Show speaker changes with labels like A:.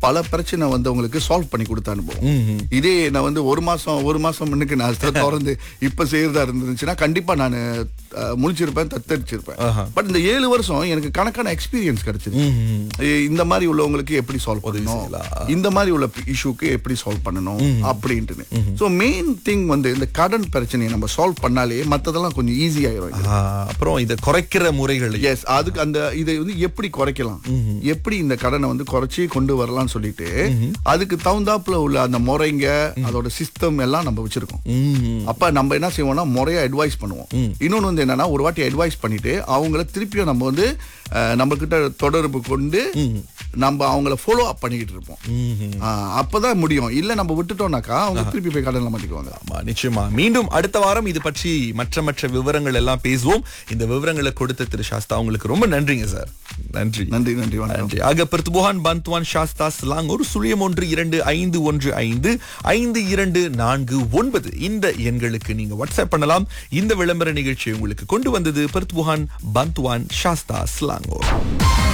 A: பல பிரச்சனை வந்து உங்களுக்கு சால்வ் பண்ணி கொடுத்த அனுபவம் இதே நான் வந்து ஒரு மாசம் ஒரு மாசம் முன்னுக்கு நான் அதை திறந்து இப்ப செய்யறதா இருந்துச்சுன்னா கண்டிப்பா நான் முழிச்சிருப்பேன் தத்தரிச்சிருப்பேன் பட் இந்த ஏழு வருஷம் எனக்கு கணக்கான எக்ஸ்பீரியன்ஸ் கிடைச்சது இ- இந்த மாதிரி உள்ளவங்களுக்கு எப்படி சால்வ் பண்ணணும் இந்த மாதிரி உள்ள இஷ்யூக்கு எப்படி சால்வ் பண்ணணும் அப்படின்ட்டு சோ மெயின் திங் வந்து இந்த கடன் பிரச்சனையை நம்ம சால்வ் பண்ணாலே மத்ததெல்லாம் கொஞ்சம் ஈஸி ஆயிரும்
B: ஆ, அப்புறம் இத குறைக்கிற முறைகள்
A: எஸ் அதுக்கு அந்த இதை வந்து எப்படி குறைக்கலாம் எப்படி இந்த கடனை வந்து குறைச்சி கொண்டு வரலாம்னு சொல்லிட்டு அதுக்கு தகுந்தாப்புல உள்ள அந்த முறைங்க அதோட சிஸ்டம் எல்லாம் நம்ம வச்சிருக்கோம் அப்ப நம்ம என்ன செய்வோம்னா முறையா அட்வைஸ் பண்ணுவோம் இன்னொன்னு வந்து என்னன்னா ஒரு வாட்டி அட்வைஸ் பண்ணிட்டு அவங்கள திருப்பியும் நம்ம வந்து அஹ், நம்ம கிட்ட தொடர்பு கொண்டு நம்ம அவங்கள ஃபாலோ அப் பண்ணிக்கிட்டு இருப்போம் ஆஹ், அப்பதான் முடியும் இல்ல நம்ம விட்டுட்டோம்னாக்கா அவங்க திருப்பி போய் கடன்ல மாட்டிக்குவாங்க
B: ஆமா நிச்சயமா மீண்டும் அடுத்த வாரம் இது பற்றி மற்ற மற்ற விவரங்கள் எல்லாம் பேசுவோம் இந்த விவரங்களை கொடுத்த திரு சாஸ்தா உங்களுக்கு ரொம்ப நன்றிங்க சார் நன்றி
A: நன்றி நன்றி வணக்கம்
B: நன்றி ஆக பிரத்துபுகான் பந்த்வான் சாஸ்தா ஸ்லாங் ஒரு சுழியம் ஒன்று இரண்டு ஐந்து ஒன்று ஐந்து ஐந்து இரண்டு நான்கு ஒன்பது இந்த எண்களுக்கு நீங்க வாட்ஸ்அப் பண்ணலாம் இந்த விளம்பர நிகழ்ச்சியை உங்களுக்கு கொண்டு வந்தது பிரத்துபுகான் பந்த்வான் சாஸ்தா ஸ்லாங்கோ